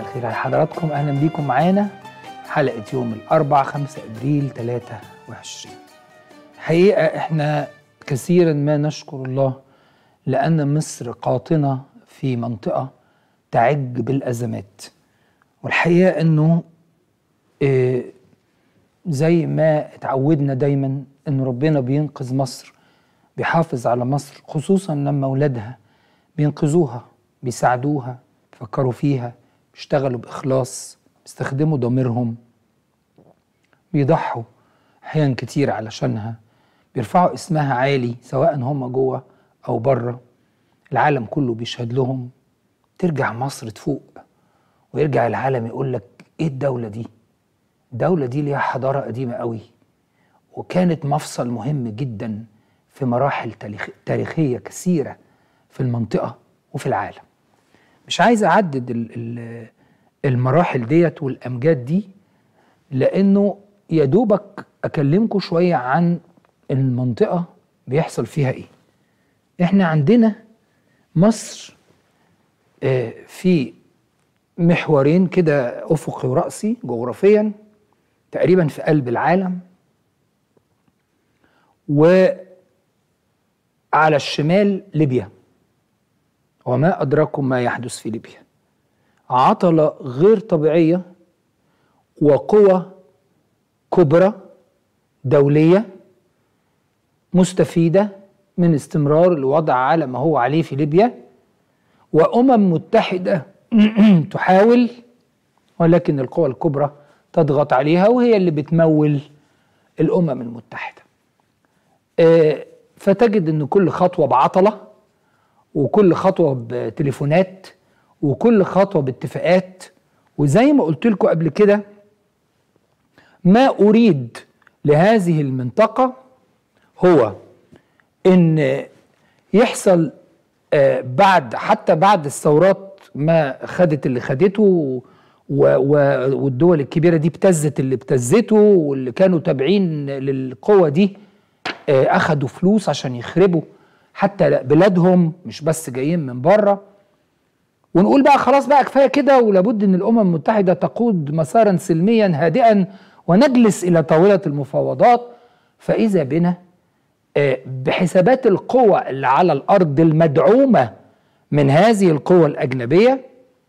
الخير على حضراتكم اهلا بيكم معانا حلقه يوم الاربعاء 5 ابريل 23 حقيقه احنا كثيرا ما نشكر الله لان مصر قاطنه في منطقه تعج بالازمات والحقيقه انه آه، زي ما اتعودنا دايما ان ربنا بينقذ مصر بيحافظ على مصر خصوصا لما اولادها بينقذوها بيساعدوها بيفكروا فيها بيشتغلوا باخلاص بيستخدموا ضميرهم بيضحوا احيان كتير علشانها بيرفعوا اسمها عالي سواء هم جوه او بره العالم كله بيشهد لهم ترجع مصر تفوق ويرجع العالم يقول لك ايه الدوله دي الدوله دي ليها حضاره قديمه قوي وكانت مفصل مهم جدا في مراحل تاريخ- تاريخيه كثيره في المنطقه وفي العالم مش عايز اعدد ال- ال- المراحل ديت والامجاد دي لانه يا دوبك اكلمكم شويه عن المنطقه بيحصل فيها ايه احنا عندنا مصر آه، في محورين كده افقي وراسي جغرافيا تقريبا في قلب العالم وعلى الشمال ليبيا وما أدراكم ما يحدث في ليبيا عطلة غير طبيعية وقوى كبرى دولية مستفيدة من استمرار الوضع على ما هو عليه في ليبيا وأمم متحدة تحاول ولكن القوى الكبرى تضغط عليها وهي اللي بتمول الأمم المتحدة آه، فتجد أن كل خطوة بعطلة وكل خطوه بتليفونات وكل خطوه باتفاقات وزي ما قلت لكم قبل كده ما اريد لهذه المنطقه هو ان يحصل آه، بعد حتى بعد الثورات ما خدت اللي خدته و و والدول الكبيره دي ابتزت اللي ابتزته واللي كانوا تابعين للقوه دي آه، اخدوا فلوس عشان يخربوا حتى بلادهم مش بس جايين من بره ونقول بقى خلاص بقى كفايه كده ولابد ان الامم المتحده تقود مسارا سلميا هادئا ونجلس الى طاوله المفاوضات فاذا بنا آه، بحسابات القوى اللي على الارض المدعومه من هذه القوى الاجنبيه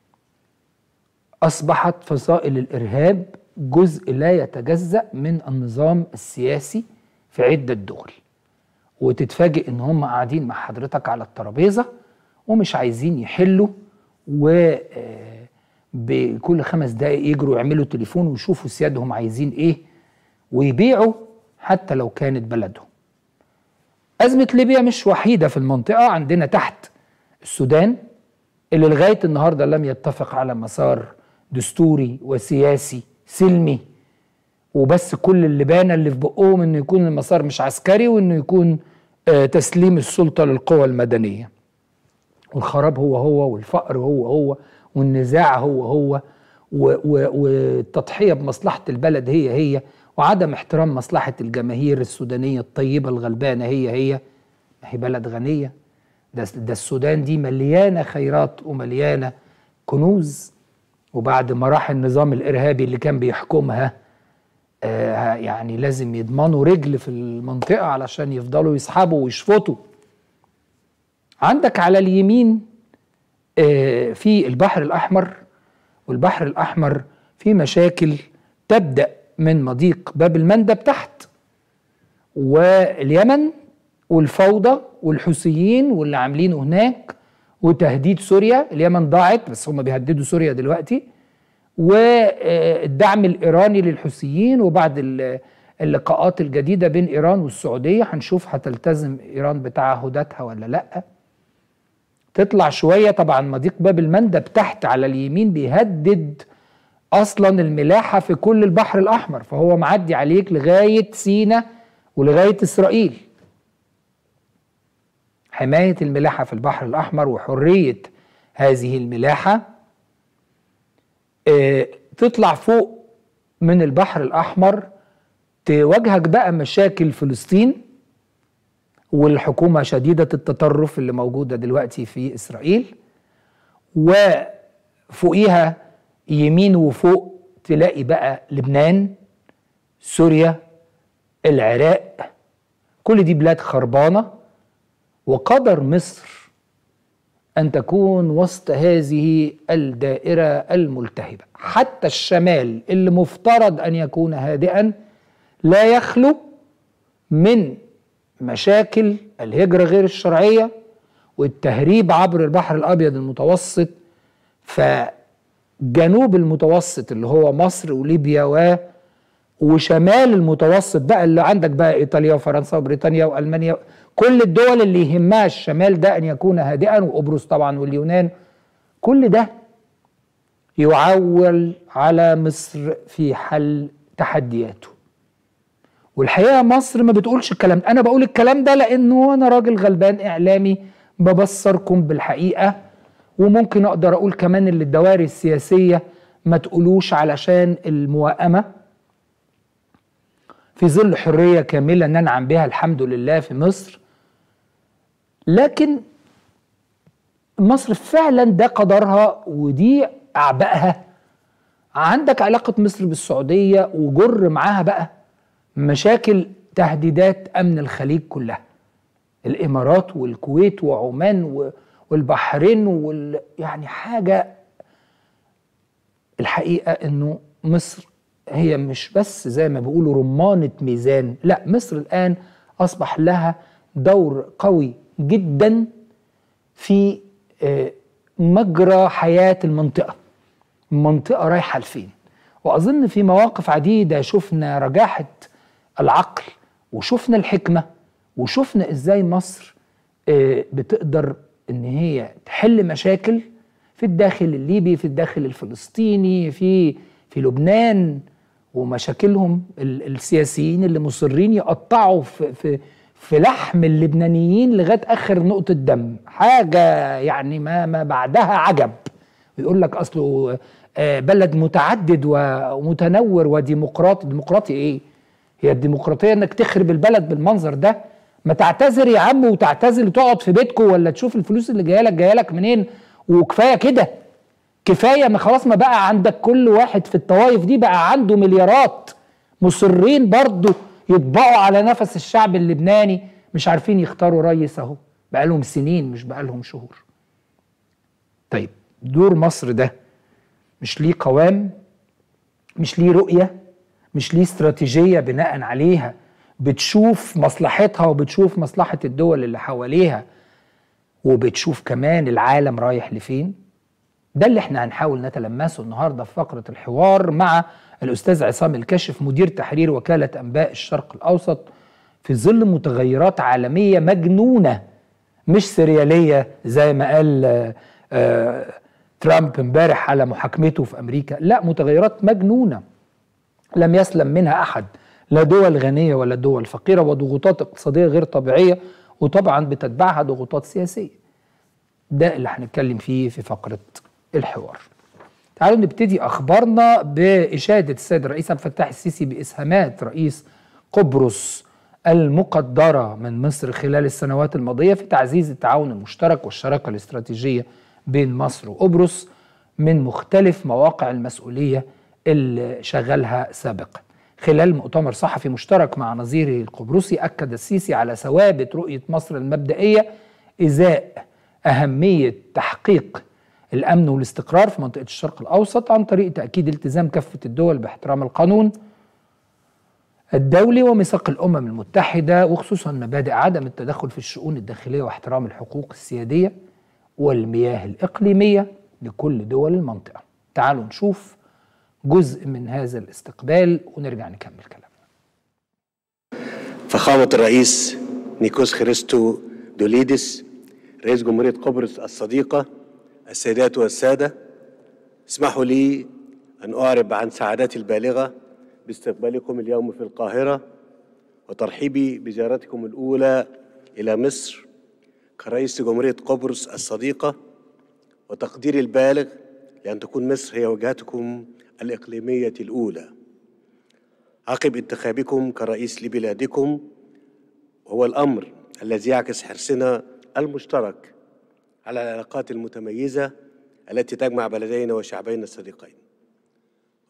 اصبحت فصائل الارهاب جزء لا يتجزا من النظام السياسي في عده دول وتتفاجئ ان هم قاعدين مع حضرتك على الترابيزه ومش عايزين يحلوا و آه، بكل خمس دقايق يجروا يعملوا تليفون ويشوفوا سيادهم عايزين ايه ويبيعوا حتى لو كانت بلدهم أزمة ليبيا مش وحيدة في المنطقة عندنا تحت السودان اللي لغاية النهاردة لم يتفق على مسار دستوري وسياسي سلمي وبس كل اللي بان اللي في بقهم انه يكون المسار مش عسكري وانه يكون آه، تسليم السلطة للقوى المدنية والخراب هو هو والفقر هو هو والنزاع هو هو و- و- والتضحية بمصلحة البلد هي هي وعدم احترام مصلحة الجماهير السودانية الطيبة الغلبانة هي هي ما هي بلد غنية ده, ده السودان دي مليانة خيرات ومليانة كنوز وبعد ما راح النظام الإرهابي اللي كان بيحكمها آه يعني لازم يضمنوا رجل في المنطقة علشان يفضلوا يسحبوا ويشفطوا عندك على اليمين آه، في البحر الأحمر والبحر الأحمر في مشاكل تبدأ من مضيق باب المندب تحت واليمن والفوضى والحوثيين واللي عاملينه هناك وتهديد سوريا اليمن ضاعت بس هم بيهددوا سوريا دلوقتي والدعم الإيراني للحوثيين وبعد ال- اللقاءات الجديدة بين إيران والسعودية هنشوف هتلتزم إيران بتعهداتها ولا لأ تطلع شوية طبعا مضيق باب المندب تحت على اليمين بيهدد أصلا الملاحة في كل البحر الأحمر فهو معدي عليك لغاية سينا ولغاية إسرائيل حماية الملاحة في البحر الأحمر وحرية هذه الملاحة آه، تطلع فوق من البحر الأحمر تواجهك بقى مشاكل فلسطين والحكومة شديدة التطرف اللي موجودة دلوقتي في إسرائيل وفوقيها يمين وفوق تلاقي بقى لبنان سوريا العراق كل دي بلاد خربانه وقدر مصر ان تكون وسط هذه الدائره الملتهبه حتى الشمال اللي مفترض ان يكون هادئا لا يخلو من مشاكل الهجره غير الشرعيه والتهريب عبر البحر الابيض المتوسط فجنوب المتوسط اللي هو مصر وليبيا و وشمال المتوسط بقى اللي عندك بقى ايطاليا وفرنسا وبريطانيا والمانيا كل الدول اللي يهمها الشمال ده ان يكون هادئا وقبرص طبعا واليونان كل ده يعول على مصر في حل تحدياته والحقيقه مصر ما بتقولش الكلام ده انا بقول الكلام ده لانه انا راجل غلبان اعلامي ببصركم بالحقيقه وممكن اقدر اقول كمان اللي الدوائر السياسيه ما تقولوش علشان الموائمه في ظل حريه كامله ننعم بها الحمد لله في مصر لكن مصر فعلا ده قدرها ودي اعبائها عندك علاقه مصر بالسعوديه وجر معاها بقى مشاكل تهديدات امن الخليج كلها الامارات والكويت وعمان والبحرين وال يعني حاجه الحقيقه انه مصر هي مش بس زي ما بيقولوا رمانه ميزان لا مصر الان اصبح لها دور قوي جدا في مجرى حياه المنطقه المنطقه رايحه لفين واظن في مواقف عديده شفنا رجاحه العقل وشفنا الحكمه وشفنا ازاي مصر بتقدر ان هي تحل مشاكل في الداخل الليبي في الداخل الفلسطيني في في لبنان ومشاكلهم السياسيين اللي مصرين يقطعوا في في في لحم اللبنانيين لغايه اخر نقطه دم حاجه يعني ما ما بعدها عجب ويقول لك اصله بلد متعدد ومتنور وديمقراطي ديمقراطي ايه هي الديمقراطيه انك تخرب البلد بالمنظر ده ما تعتذر يا عم وتعتزل وتقعد في بيتكم ولا تشوف الفلوس اللي جايه لك جايه لك منين وكفايه كده كفايه ما خلاص ما بقى عندك كل واحد في الطوائف دي بقى عنده مليارات مصرين برضه يطبقوا على نفس الشعب اللبناني مش عارفين يختاروا رئيس اهو بقى لهم سنين مش بقى لهم شهور طيب دور مصر ده مش ليه قوام مش ليه رؤيه مش ليه استراتيجيه بناء عليها بتشوف مصلحتها وبتشوف مصلحه الدول اللي حواليها وبتشوف كمان العالم رايح لفين ده اللي احنا هنحاول نتلمسه النهارده في فقره الحوار مع الاستاذ عصام الكشف مدير تحرير وكاله انباء الشرق الاوسط في ظل متغيرات عالميه مجنونه مش سرياليه زي ما قال آآ آآ ترامب امبارح على محاكمته في امريكا لا متغيرات مجنونه لم يسلم منها احد لا دول غنيه ولا دول فقيره وضغوطات اقتصاديه غير طبيعيه وطبعا بتتبعها ضغوطات سياسيه ده اللي هنتكلم فيه في فقره الحوار تعالوا نبتدي اخبارنا باشاده السيد الرئيس عبد الفتاح السيسي باسهامات رئيس قبرص المقدره من مصر خلال السنوات الماضيه في تعزيز التعاون المشترك والشراكه الاستراتيجيه بين مصر وقبرص من مختلف مواقع المسؤوليه اللي شغلها سابقا. خلال مؤتمر صحفي مشترك مع نظيره القبرصي اكد السيسي على ثوابت رؤيه مصر المبدئيه ازاء اهميه تحقيق الامن والاستقرار في منطقه الشرق الاوسط عن طريق تاكيد التزام كافه الدول باحترام القانون الدولي وميثاق الامم المتحده وخصوصا مبادئ عدم التدخل في الشؤون الداخليه واحترام الحقوق السياديه والمياه الاقليميه لكل دول المنطقه. تعالوا نشوف جزء من هذا الاستقبال ونرجع نكمل كلامنا. فخامه الرئيس نيكوس خريستو دوليدس رئيس جمهوريه قبرص الصديقه السيدات والسادة اسمحوا لي أن أعرب عن سعادتي البالغة باستقبالكم اليوم في القاهرة وترحيبي بزيارتكم الأولى إلى مصر كرئيس جمهورية قبرص الصديقة وتقديري البالغ لأن تكون مصر هي وجهتكم الإقليمية الأولى عقب انتخابكم كرئيس لبلادكم وهو الأمر الذي يعكس حرصنا المشترك على العلاقات المتميزة التي تجمع بلدينا وشعبينا الصديقين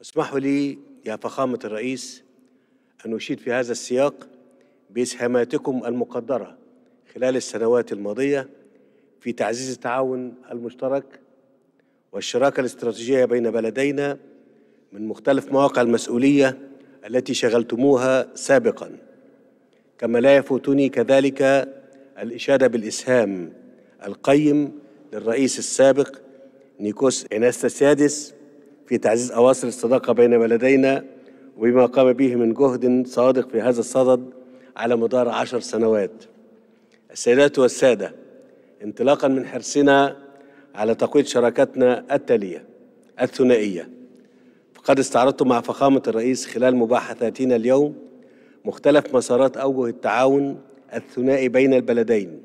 واسمحوا لي يا فخامة الرئيس أن أشيد في هذا السياق بإسهاماتكم المقدرة خلال السنوات الماضية في تعزيز التعاون المشترك والشراكة الاستراتيجية بين بلدينا من مختلف مواقع المسؤولية التي شغلتموها سابقا كما لا يفوتني كذلك الإشادة بالإسهام القيم للرئيس السابق نيكوس إناستاسيادس في تعزيز أواصر الصداقة بين بلدينا وبما قام به من جهد صادق في هذا الصدد على مدار عشر سنوات السيدات والسادة انطلاقا من حرصنا على تقوية شراكتنا التالية الثنائية فقد استعرضت مع فخامة الرئيس خلال مباحثاتنا اليوم مختلف مسارات أوجه التعاون الثنائي بين البلدين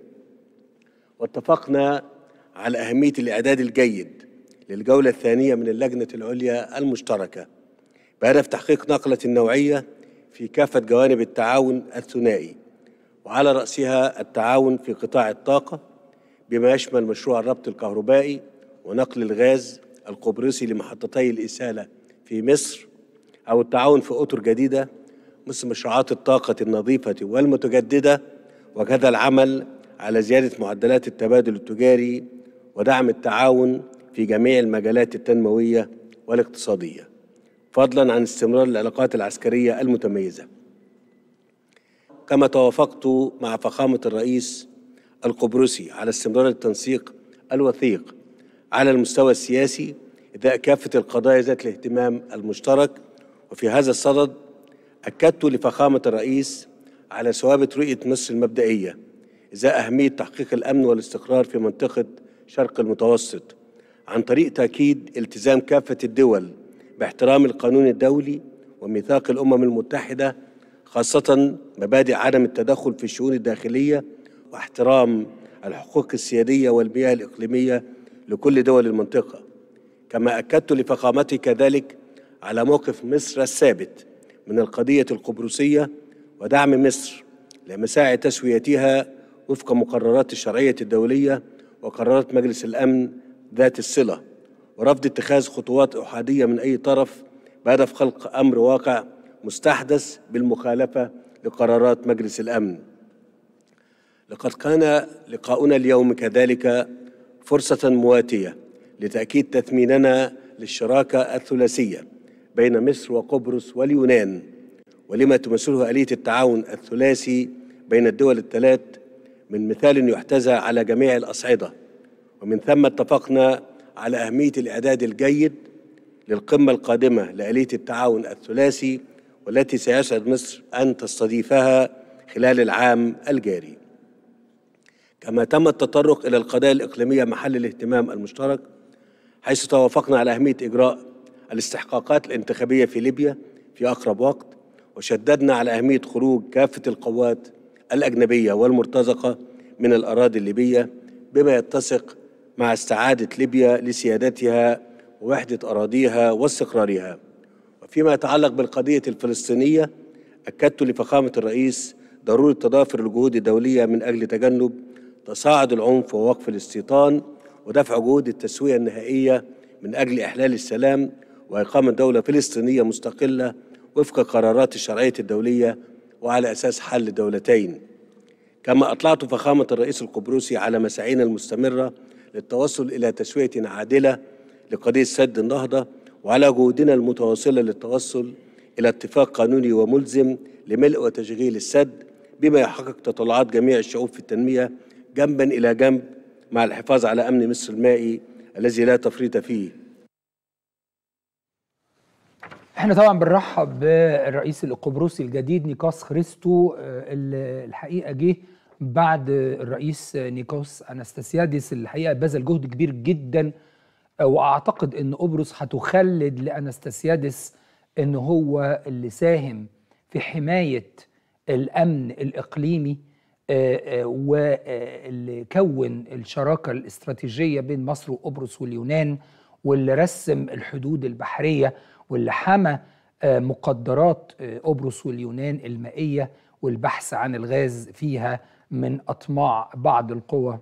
واتفقنا على أهمية الإعداد الجيد للجولة الثانية من اللجنة العليا المشتركة بهدف تحقيق نقلة النوعية في كافة جوانب التعاون الثنائي وعلى رأسها التعاون في قطاع الطاقة بما يشمل مشروع الربط الكهربائي ونقل الغاز القبرصي لمحطتي الإسالة في مصر أو التعاون في أطر جديدة مثل مشروعات الطاقة النظيفة والمتجددة وكذا العمل على زيادة معدلات التبادل التجاري ودعم التعاون في جميع المجالات التنموية والاقتصادية فضلا عن استمرار العلاقات العسكرية المتميزة كما توافقت مع فخامة الرئيس القبرصي على استمرار التنسيق الوثيق على المستوى السياسي إذاء كافة القضايا ذات الاهتمام المشترك وفي هذا الصدد أكدت لفخامة الرئيس على ثوابت رؤية مصر المبدئية إزاء أهمية تحقيق الأمن والاستقرار في منطقة شرق المتوسط عن طريق تأكيد التزام كافة الدول باحترام القانون الدولي وميثاق الأمم المتحدة خاصة مبادئ عدم التدخل في الشؤون الداخلية واحترام الحقوق السيادية والمياه الإقليمية لكل دول المنطقة كما أكدت لفخامته كذلك على موقف مصر الثابت من القضية القبرصية ودعم مصر لمساعي تسويتها وفق مقررات الشرعية الدولية وقرارات مجلس الأمن ذات الصلة ورفض اتخاذ خطوات أحادية من أي طرف بهدف خلق أمر واقع مستحدث بالمخالفة لقرارات مجلس الأمن لقد كان لقاؤنا اليوم كذلك فرصة مواتية لتأكيد تثميننا للشراكة الثلاثية بين مصر وقبرص واليونان ولما تمثله آلية التعاون الثلاثي بين الدول الثلاث من مثال يحتذى على جميع الأصعدة ومن ثم اتفقنا على أهمية الإعداد الجيد للقمة القادمة لآلية التعاون الثلاثي والتي سيسعد مصر أن تستضيفها خلال العام الجاري كما تم التطرق إلى القضايا الإقليمية محل الاهتمام المشترك حيث توافقنا على أهمية إجراء الاستحقاقات الانتخابية في ليبيا في أقرب وقت وشددنا على أهمية خروج كافة القوات الأجنبية والمرتزقة من الأراضي الليبية بما يتسق مع استعادة ليبيا لسيادتها ووحدة أراضيها واستقرارها وفيما يتعلق بالقضية الفلسطينية أكدت لفخامة الرئيس ضرورة تضافر الجهود الدولية من أجل تجنب تصاعد العنف ووقف الاستيطان ودفع جهود التسوية النهائية من أجل إحلال السلام وإقامة دولة فلسطينية مستقلة وفق قرارات الشرعية الدولية وعلى أساس حل دولتين كما أطلعت فخامة الرئيس القبرصي على مساعينا المستمرة للتوصل إلى تسوية عادلة لقضية سد النهضة وعلى جهودنا المتواصلة للتوصل إلى اتفاق قانوني وملزم لملء وتشغيل السد بما يحقق تطلعات جميع الشعوب في التنمية جنبا إلى جنب مع الحفاظ على أمن مصر المائي الذي لا تفريط فيه احنا طبعا بنرحب بالرئيس القبرصي الجديد نيكوس خريستو آه، اللي الحقيقه جه بعد الرئيس نيكوس انستاسياديس اللي الحقيقه بذل جهد كبير جدا آه، واعتقد ان قبرص هتخلد لانستاسياديس ان هو اللي ساهم في حمايه الامن الاقليمي آه، آه، واللي كون الشراكه الاستراتيجيه بين مصر وقبرص واليونان واللي رسم الحدود البحريه واللي حمى آه، مقدرات آه، قبرص واليونان المائيه والبحث عن الغاز فيها من اطماع بعض القوى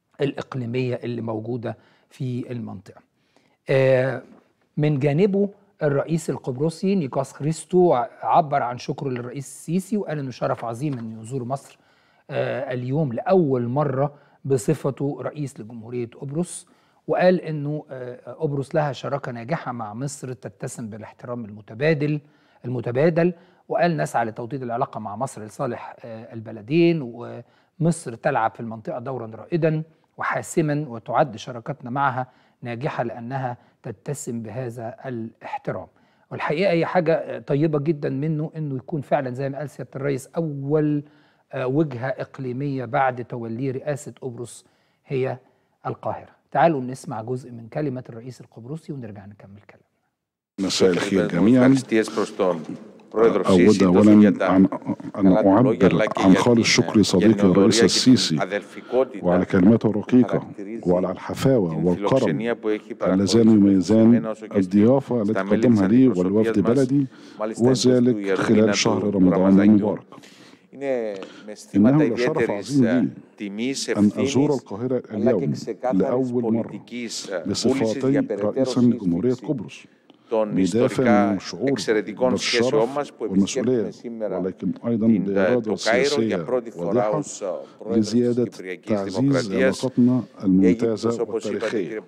الاقليميه اللي موجوده في المنطقه. آه، من جانبه الرئيس القبرصي نيكاس خريستو عبر عن شكره للرئيس السيسي وقال انه شرف عظيم انه يزور مصر آه، اليوم لاول مره بصفته رئيس لجمهوريه قبرص وقال انه آه، قبرص لها شراكه ناجحه مع مصر تتسم بالاحترام المتبادل المتبادل وقال نسعى لتوطيد العلاقه مع مصر لصالح آه، البلدين ومصر تلعب في المنطقه دورا رائدا وحاسما وتعد شراكتنا معها ناجحه لانها تتسم بهذا الاحترام. والحقيقه هي حاجه طيبه جدا منه انه يكون فعلا زي ما قال سياده الرئيس اول آه، وجهه اقليميه بعد توليه رئاسه قبرص هي القاهره. تعالوا نسمع جزء من كلمه الرئيس القبرصي ونرجع نكمل كلامنا. مساء الخير جميعا أود أود أولا عن أن أعبر عن خالص شكر صديقي الرئيس السيسي وعلى كلماته الرقيقة وعلى الحفاوة والكرم اللذان يميزان الضيافة التي قدمها لي والوفد بلدي وذلك خلال شهر رمضان المبارك إنه لشرف عظيم لي أن أزور القاهرة اليوم لأول مرة بصفتي رئيسا لجمهورية قبرص ندافع عن شعور بالشرف والمسؤولية ولكن أيضا بإرادة سياسية واضحة لزيادة تعزيز علاقتنا الممتازة والتاريخية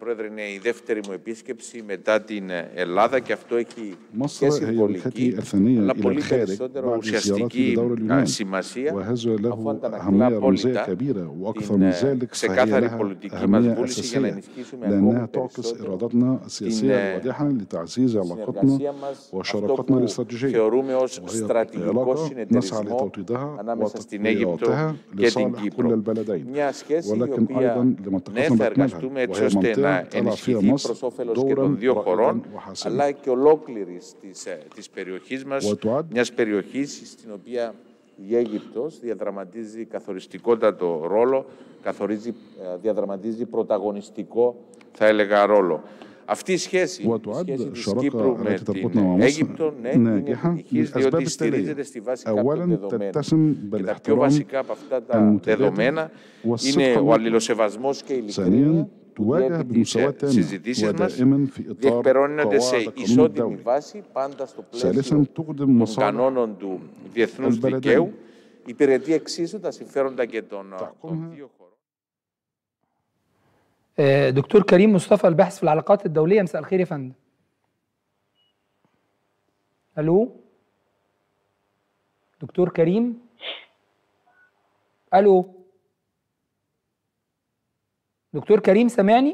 مصر هي وجهتي الثانية إلى الخارج بعد زيارتي لدور اليونان وهذا له أهمية رمزية كبيرة وأكثر من ذلك فهي لها أهمية أساسية لأنها تعكس إرادتنا السياسية الواضحة لتعزيز علاقتنا وشراكتنا الاستراتيجية وهي علاقة نسعى لتوطيدها وتطويرها لصالح كل البلدين ولكن أيضا لمنطقتنا بأكملها وهي منطقة تلعب فيها مصر دورا رائدا وحاسما αλλά και ολόκληρη τη περιοχή μα, وتعد μια περιοχή στην οποία η Αίγυπτος διαδραματίζει καθοριστικότατο ρόλο, καθορίζει, ε, διαδραματίζει πρωταγωνιστικό, θα έλεγα, ρόλο. Αυτή η σχέση, η وتعد σχέση της الشراكة Κύπρου με التي تربطنا مع την مصر Αίγυπτο, ναι, είναι ناجحة επιτυχής لأسباب διότι στηρίζεται التالية στη βάση κάποιων أولا δεδομένων. تتسم Και τα πιο بالاحترام βασικά από αυτά τα المتبادل δεδομένα είναι والصدق ο αλληλοσεβασμός και η ειλικρίνεια ثانيا που تواجه διέπει τις بمساواة ε, تامة συζητήσεις μας, ودائما في إطار διεκπεραιώνονται σε قواعد القانون ισότιμη الدولي βάση, πάντα στο πλαίσιο ثالثا تخدم των مصالح κανόνων του διεθνούς البلدين. δικαίου, υπηρετεί εξίσου τα συμφέροντα και των, των تحكمها δύο χωρών. آه، دكتور كريم مصطفى الباحث في العلاقات الدولية مساء الخير يا فندم ألو دكتور كريم ألو دكتور كريم سامعني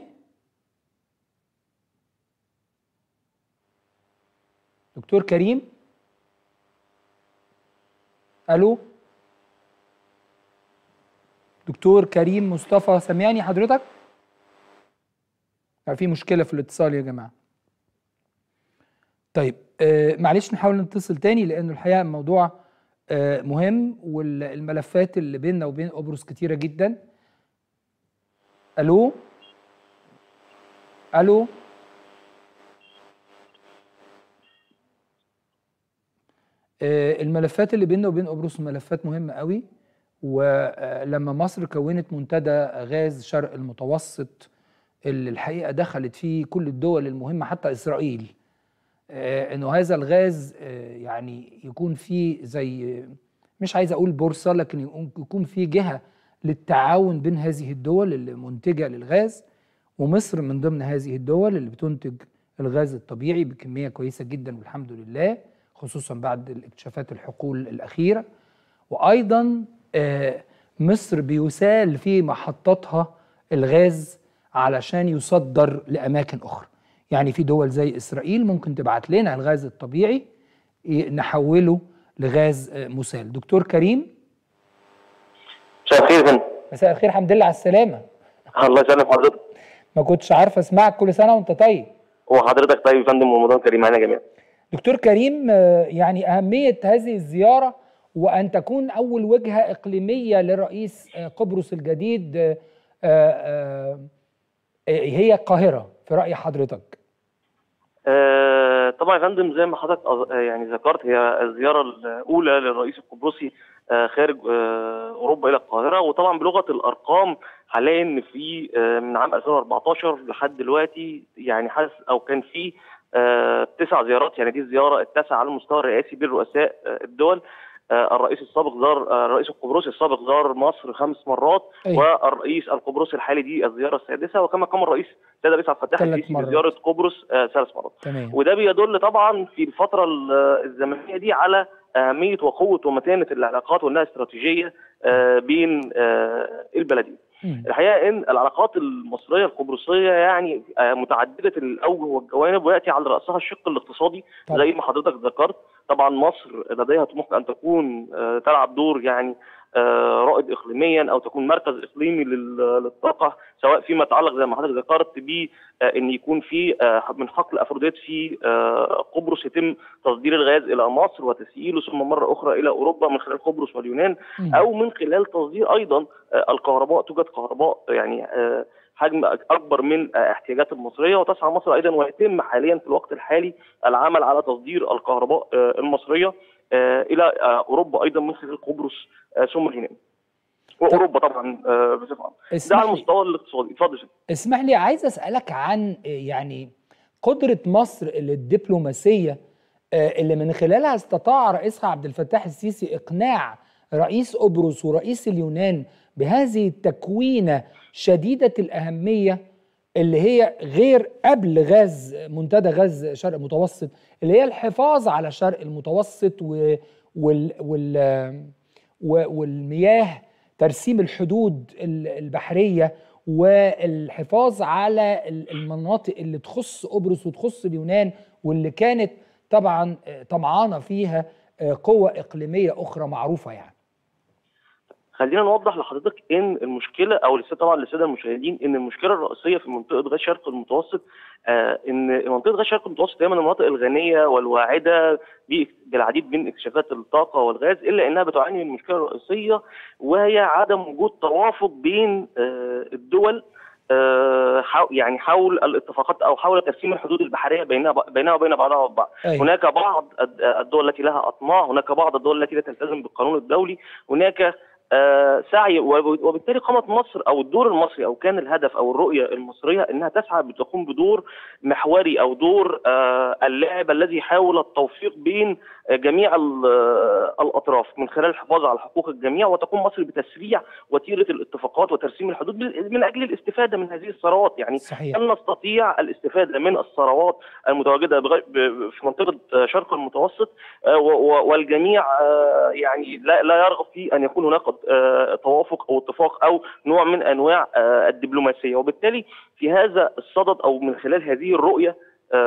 دكتور كريم ألو دكتور كريم مصطفى سامعني حضرتك يعني في مشكلة في الاتصال يا جماعة طيب آه معلش نحاول نتصل تاني لأنه الحقيقة الموضوع آه مهم والملفات اللي بيننا وبين قبرص كتيرة جدا ألو ألو آه الملفات اللي بيننا وبين قبرص ملفات مهمة قوي ولما مصر كونت منتدى غاز شرق المتوسط اللي الحقيقه دخلت فيه كل الدول المهمه حتى اسرائيل آه، انه هذا الغاز آه، يعني يكون فيه زي مش عايز اقول بورصه لكن يكون- يكون فيه جهه للتعاون بين هذه الدول اللي منتجه للغاز ومصر من ضمن هذه الدول اللي بتنتج الغاز الطبيعي بكميه كويسه جدا والحمد لله خصوصا بعد الاكتشافات الحقول الاخيره وايضا آه، مصر بيسال في محطاتها الغاز علشان يصدر لاماكن اخرى يعني في دول زي اسرائيل ممكن تبعت لنا الغاز الطبيعي ي- نحوله لغاز آه، مسال دكتور كريم مساء الخير يا فندم مساء الخير الحمد لله على السلامه الله يسلم حضرتك ما كنتش عارف اسمعك كل سنه وانت طيب وحضرتك طيب يا فندم ورمضان كريم علينا جميعا دكتور كريم آه، يعني أهمية هذه الزيارة وأن تكون أول وجهة إقليمية لرئيس آه، قبرص الجديد آه، آه، آه، هي القاهرة في رأي حضرتك آه طبعا يا فندم زي ما حضرتك أظ- آه، يعني ذكرت هي الزياره الاولى للرئيس القبرصي آه خارج آه اوروبا الى القاهره وطبعا بلغه الارقام هنلاقي ان في آه من عام 2014 لحد دلوقتي يعني حاسس او كان في تسع زيارات يعني دي الزياره التاسعه على المستوى الرئاسي بين رؤساء الدول الرئيس السابق زار الرئيس القبرصي السابق زار مصر خمس مرات أيه. والرئيس القبرصي الحالي دي الزياره السادسه وكما قام الرئيس السيد الرئيس عبد الفتاح السيسي بزياره قبرص ثلاث مرات تمام. وده بيدل طبعا في الفتره الزمنيه دي على اهميه وقوه ومتانه العلاقات وانها استراتيجيه بين البلدين. الحقيقه ان العلاقات المصريه القبرصيه يعني متعدده الاوجه والجوانب وياتي على راسها الشق الاقتصادي طبعا. زي ما حضرتك ذكرت طبعا مصر لديها طموح ان تكون تلعب دور يعني رائد اقليميا او تكون مركز اقليمي للطاقه سواء فيما يتعلق زي ما حضرتك ذكرت ب ان يكون في من حقل افروديت في قبرص يتم تصدير الغاز الى مصر وتسييله ثم مره اخرى الى اوروبا من خلال قبرص واليونان او من خلال تصدير ايضا الكهرباء توجد كهرباء يعني حجم اكبر من احتياجات المصريه وتسعى مصر ايضا ويتم حاليا في الوقت الحالي العمل على تصدير الكهرباء المصريه الى اوروبا ايضا من خلال قبرص ثم اليونان واوروبا طبعا بصفه عامه ده على المستوى الاقتصادي اتفضل اسمح لي عايز اسالك عن يعني قدره مصر الدبلوماسيه اللي من خلالها استطاع رئيسها عبد الفتاح السيسي اقناع رئيس قبرص ورئيس اليونان بهذه التكوينه شديده الاهميه اللي هي غير قبل غاز منتدى غاز شرق المتوسط اللي هي الحفاظ على شرق المتوسط و وال وال والمياه ترسيم الحدود البحريه والحفاظ على المناطق اللي تخص قبرص وتخص اليونان واللي كانت طبعا طمعانه فيها قوه اقليميه اخرى معروفه يعني. خلينا نوضح لحضرتك ان المشكله او طبعا للساده المشاهدين ان المشكله الرئيسيه في منطقه غاز شرق المتوسط آه ان منطقه غاز شرق المتوسط هي من المناطق الغنيه والواعده بالعديد من اكتشافات الطاقه والغاز الا انها بتعاني من مشكله رئيسيه وهي عدم وجود توافق بين آه الدول آه يعني حول الاتفاقات او حول ترسيم الحدود البحريه بينها بينها وبين بعضها وبعض أيه. هناك بعض الدول التي لها اطماع هناك بعض الدول التي لا تلتزم بالقانون الدولي هناك آه سعي وبالتالي قامت مصر او الدور المصري او كان الهدف او الرؤيه المصريه انها تسعى بتقوم بدور محوري او دور آه اللاعب الذي يحاول التوفيق بين جميع الاطراف من خلال الحفاظ على حقوق الجميع وتقوم مصر بتسريع وتيره الاتفاقات وترسيم الحدود من اجل الاستفاده من هذه الثروات يعني صحيح. ان نستطيع الاستفاده من الثروات المتواجده في منطقه شرق المتوسط والجميع يعني لا لا يرغب في ان يكون هناك توافق او اتفاق او نوع من انواع الدبلوماسيه وبالتالي في هذا الصدد او من خلال هذه الرؤيه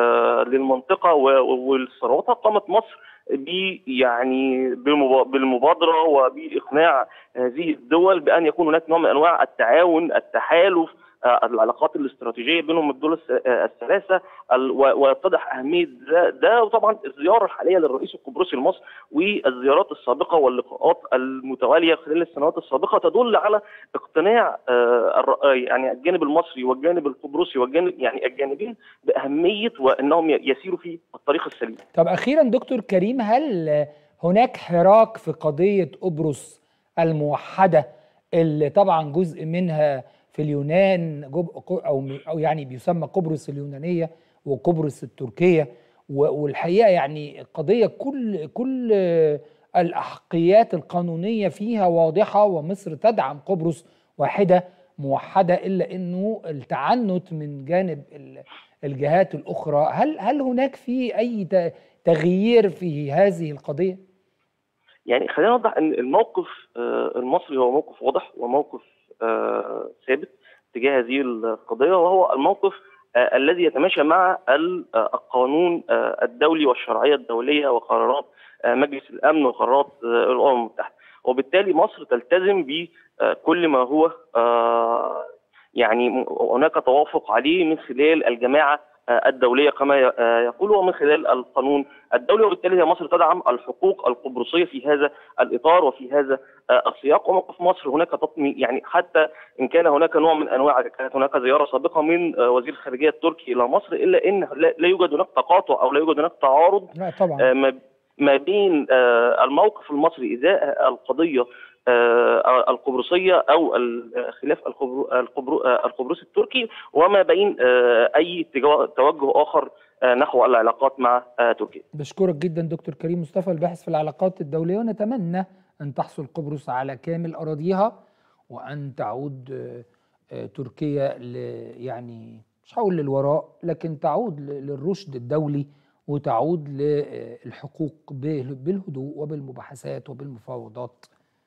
للمنطقه والثروات قامت مصر ب يعني بالمبادره وباقناع هذه الدول بان يكون هناك نوع من انواع التعاون التحالف العلاقات الاستراتيجيه بينهم الدول الثلاثه ويتضح اهميه ده, ده وطبعا الزياره الحاليه للرئيس القبرصي لمصر والزيارات السابقه واللقاءات المتواليه خلال السنوات السابقه تدل على اقتناع يعني الجانب المصري والجانب القبرصي والجانب يعني الجانبين باهميه وانهم يسيروا في الطريق السليم. طب اخيرا دكتور كريم هل هناك حراك في قضيه قبرص الموحده اللي طبعا جزء منها في اليونان او او يعني بيسمى قبرص اليونانيه وقبرص التركيه والحقيقه يعني قضيه كل كل الاحقيات القانونيه فيها واضحه ومصر تدعم قبرص واحده موحده الا انه التعنت من جانب الجهات الاخرى هل هل هناك في اي تغيير في هذه القضيه؟ يعني خلينا نوضح ان الموقف المصري هو موقف واضح وموقف آه ثابت تجاه هذه القضيه وهو الموقف آه الذي يتماشى مع القانون آه الدولي والشرعيه الدوليه وقرارات مجلس الامن وقرارات الامم المتحده وبالتالي مصر تلتزم بكل ما هو يعني هناك توافق عليه من خلال الجماعه الدوليه كما يقول ومن خلال القانون الدولي وبالتالي مصر تدعم الحقوق القبرصيه في هذا الاطار وفي هذا السياق وموقف مصر هناك تطمي يعني حتى ان كان هناك نوع من انواع كانت هناك زياره سابقه من وزير الخارجيه التركي الى مصر الا ان لا يوجد هناك تقاطع او لا يوجد هناك تعارض لا طبعا. ما بين الموقف المصري ازاء القضيه القبرصيه او الخلاف القبرصي التركي وما بين اي توجه اخر نحو العلاقات مع تركيا. بشكرك جدا دكتور كريم مصطفى الباحث في العلاقات الدوليه ونتمنى ان تحصل قبرص على كامل اراضيها وان تعود تركيا يعني مش هقول للوراء لكن تعود للرشد الدولي وتعود للحقوق بالهدوء وبالمباحثات وبالمفاوضات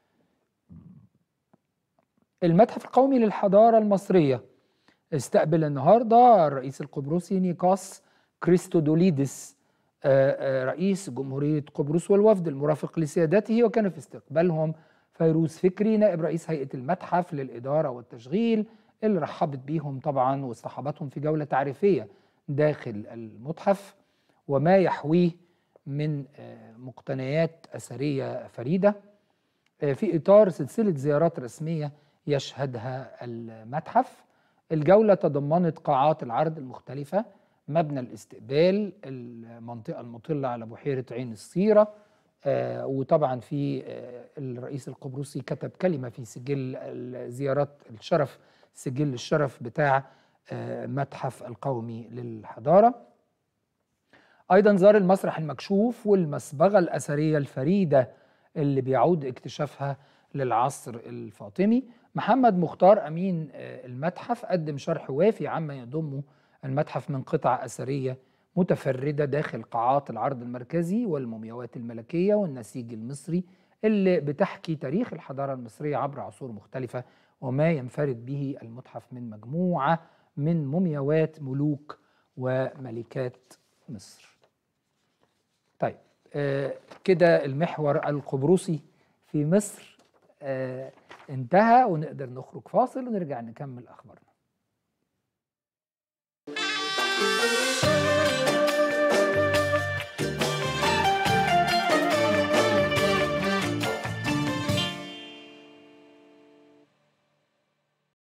المتحف القومي للحضارة المصرية استقبل النهاردة الرئيس القبرصي نيكاس كريستودوليدس رئيس جمهورية قبرص والوفد المرافق لسيادته وكان في استقبالهم فيروز فكري نائب رئيس هيئة المتحف للإدارة والتشغيل اللي رحبت بيهم طبعا واصطحبتهم في جولة تعريفية داخل المتحف وما يحويه من مقتنيات أثرية فريدة في إطار سلسلة زيارات رسمية يشهدها المتحف الجولة تضمنت قاعات العرض المختلفة مبنى الاستقبال المنطقة المطلة على بحيرة عين الصيرة آه وطبعا في آه الرئيس القبرصي كتب كلمة في سجل زيارات الشرف سجل الشرف بتاع آه متحف القومي للحضارة أيضا زار المسرح المكشوف والمسبغة الأثرية الفريدة اللي بيعود اكتشافها للعصر الفاطمي محمد مختار أمين المتحف قدم شرح وافي عما يضمه المتحف من قطع أثرية متفردة داخل قاعات العرض المركزي والمومياوات الملكية والنسيج المصري اللي بتحكي تاريخ الحضارة المصرية عبر عصور مختلفة وما ينفرد به المتحف من مجموعة من مومياوات ملوك وملكات مصر طيب آه كده المحور القبرصي في مصر آه انتهى ونقدر نخرج فاصل ونرجع نكمل أخبارنا